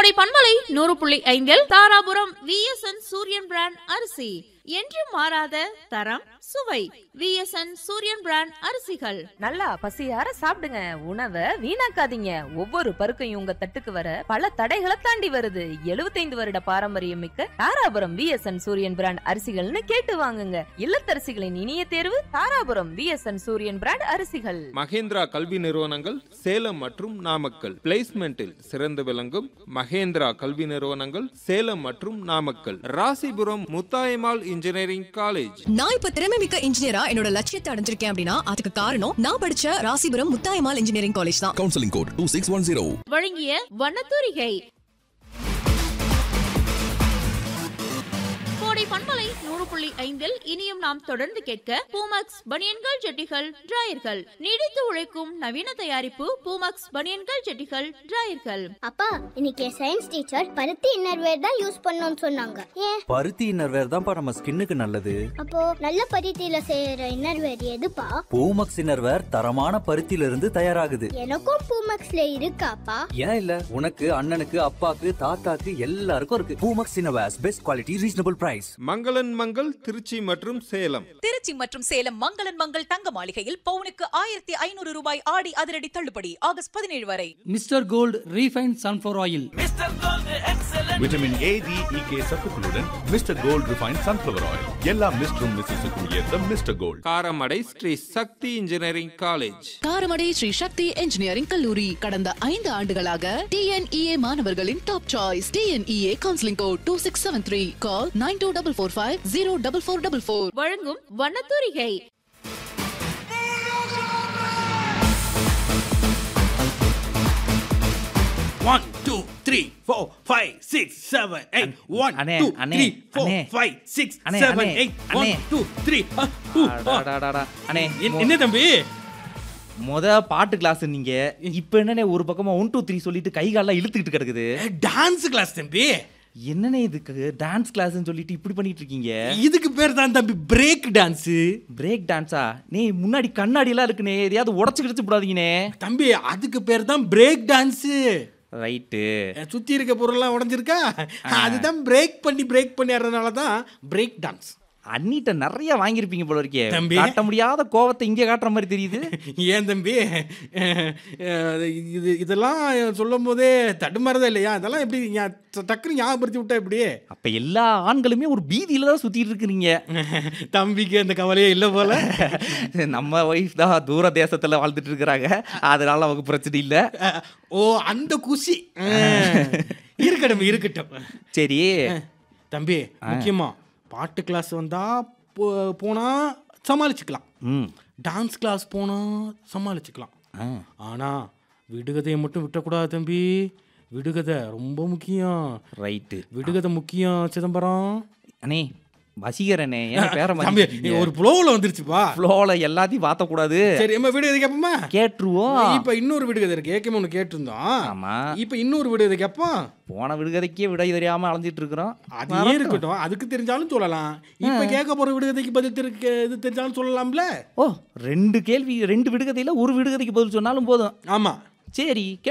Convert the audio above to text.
கோடை பண்பலை நூறு புள்ளி ஐந்தில் தாராபுரம் விஎஸ்என் சூரியன் பிராண்ட் அரிசி என்று மாறாத தரம் சுவை விஎஸ்என் சூரியன் பிராண்ட் அரிசிகள் நல்லா பசியார சாப்பிடுங்க உணவை வீணாக்காதீங்க ஒவ்வொரு பருக்கையும் உங்க தட்டுக்கு வர பல தடைகளை தாண்டி வருது 75 வருட பாரம்பரியம் மிக்க தாராபுரம் விஎஸ்என் சூரியன் பிராண்ட் அரிசிகள்னு கேட்டு வாங்குங்க இல்லத்தரசிகளின் இனிய தேர்வு தாராபுரம் விஎஸ்என் சூரியன் பிராண்ட் அரிசிகள் மகேந்திரா கல்வி நிறுவனங்கள் சேலம் மற்றும் நாமக்கல் பிளேஸ்மெண்டில் சிறந்து விளங்கும் மகேந்திரா கல்வி நிறுவனங்கள் சேலம் மற்றும் நாமக்கல் ராசிபுரம் முத்தாயம்மாள் இன்ஜினியரிங் காலேஜ் நான் இப்ப திறமை மிக்க இன்ஜினியரா என்னோட லட்சியத்தை அடைஞ்சிருக்கேன் அப்படின்னா அதுக்கு காரணம் நான் படிச்ச ராசிபுரம் முத்தாயமால் இன்ஜினியரிங் காலேஜ் தான் counseling code 2610. வழங்கிய வண்ணத்தூரிகை கோடை பண்பலை நூறு புள்ளி ஐந்தில் இனியும் நாம் தொடர்ந்து கேட்க பூமக்ஸ் பனியன்கள் ஜெட்டிகள் டிராயர்கள் நீடித்து உழைக்கும் நவீன தயாரிப்பு பூமக்ஸ் பனியன்கள் ஜெட்டிகள் டிராயர்கள் அப்பா இன்னைக்கு சயின்ஸ் டீச்சர் பருத்தி இன்னர்வேர் தான் யூஸ் பண்ணணும்னு சொன்னாங்க ஏன் பருத்தி இன்னர்வேர் தான்ப்பா நம்ம ஸ்கின்னுக்கு நல்லது அப்போ நல்ல பருத்தியில செய்யற இன்னர்வேர் எதுப்பா பூமக்ஸ் இன்னர்வேர் தரமான பருத்தியில இருந்து தயாராகுது எனக்கும் பூமக்ஸ்ல இருக்காப்பா ஏன் இல்ல உனக்கு அண்ணனுக்கு அப்பாக்கு தாத்தாக்கு எல்லாருக்கும் இருக்கு Poomex innerwears best quality reasonable price மங்களன் மங்கள் திருச்சி மற்றும் சேலம் திருச்சி மற்றும் சேலம் மங்களன் மங்கள் தங்க மாளிகையில் பவுனுக்கு ஆயிரத்தி ஐநூறு ரூபாய் ஆடி அதிரடி தள்ளுபடி ஆகஸ்ட் பதினேழு வரை mister gold refine sunflower oil vitamin A D E K சத்துக்களுடன் mister gold refine sunflower oil எல்லா மிஸ்டரும் மிஸ்ஸஸுக்கும் ஏற்ற mister gold Karamadai Sri Sakthi engineering college Karamadai Sri Sakthi engineering கல்லூரி கடந்த ஐந்து ஆண்டுகளாக டிஎன்இஏ மாணவர்களின் top choice TNEA counselling code two six seven three call nine two double four five zero double four double four வழங்கும் வண்ணத்தூரிகை one two three four five six seven eight one அண்ணே, two அண்ணே, three four அண்ணே. Five six அண்ணே, seven அண்ணே, eight one அண்ணே. Two three அடாடாடாடா. அண்ணே என்- என்ன தம்பி முத பாட்டு கிளாஸ் நீங்க இப்ப என்னண்ணே ஒரு பக்கமா ஒன் டூ த்ரீ சொல்லிட்டு கை காலெல்லாம் இழுத்துக்கிட்டு கிடக்குது டான்ஸ் கிளாஸ் தம்பி என்னண்ணே இதுக்கு டான்ஸ் கிளாஸ்னு சொல்லிட்டு இப்படி பண்ணிட்டு இருக்கீங்க இதுக்கு பேர் தான் தம்பி பிரேக் டான்ஸ் பிரேக் டான்ஸா நீ முன்னாடி கண்ணாடி எல்லாம் இருக்குனே எதையாவது உடச்சு கிடச்சு போடாதீங்கண்ணே தம்பி அதுக்கு பேர் தான் பிரேக் டான்ஸ் ரைட்டு சுத்தி இருக்க பொருள்லாம் உடைஞ்சிருக்கா அதுதான் பிரேக் பண்ணி பிரேக் பண்ணி ஆடுறதுனால தான் பிரேக் டான்ஸ் அண்ணிட்ட நிறைய வாங்கியிருப்பீங்க போல இருக்கே தம்பி. காட்ட முடியாத கோவத்தை இங்க காட்டுற மாதிரி தெரியுது ஏன் தம்பி அஹ், இது இதெல்லாம் சொல்லும் போதே தடுமாறதா இல்லையா இதெல்லாம் எப்படி ஞா- டக்குனு ஞாபகப்படுத்தி விட்டா எப்படி அப்ப எல்லா ஆண்களுமே ஒரு பீதியில தான் சுத்திட்டு இருக்கிறீங்க தம்பிக்கு அந்த கவலையே இல்லை போல நம்ம ஒய்ஃப் தான் தூர தேசத்துல வாழ்ந்துட்டு இருக்கிறாங்க அதனால அவங்க பிரச்சனை இல்ல அஹ், ஓ அந்த குஷி அஹ், இருக்கட்டும் இருக்கட்டும் சரி தம்பி முக்கியமா பாட்டு கிளாஸ் வந்தா போ- போனா சமாளிச்சுக்கலாம் ம் டான்ஸ் கிளாஸ் போனா சமாளிச்சுக்கலாம் ஆ. ஆனா விடுகதையை மட்டும் விட்டக்கூடாது தம்பி விடுகதை ரொம்ப முக்கியம் ரைட்டு விடுகதை முக்கியம் சிதம்பரம் அண்ணே வசீகரனே ஏன் பேர தம்பி ஒரு ஃப்ளோவில் வந்துருச்சுப்பா ஃப்ளோல எல்லாத்தையும் பார்த்த கூடாது சரி நம்ம விடுகதை கேட்போமா கேட்டுருவோம் இப்ப இன்னொரு விடுகதை இருக்கு ஏற்கனவே ஒன்று கேட்டிருந்தோம் ஆமா இப்ப இன்னொரு விடுகதை கேட்போம் போன விடுகதைக்கே விடை தெரியாம அலைஞ்சிட்டு இருக்கிறோம் அது இருக்கட்டும் அதுக்கு தெரிஞ்சாலும் சொல்லலாம் இப்ப கேட்க போற விடுகதைக்கு பதில் தெரி- இது தெரிஞ்சாலும் சொல்லலாம்ல ஓ ரெண்டு கேள்வி ரெண்டு விடுகதையில ஒரு விடுகதைக்கு பதில் சொன்னாலும் போதும் ஆமா சரி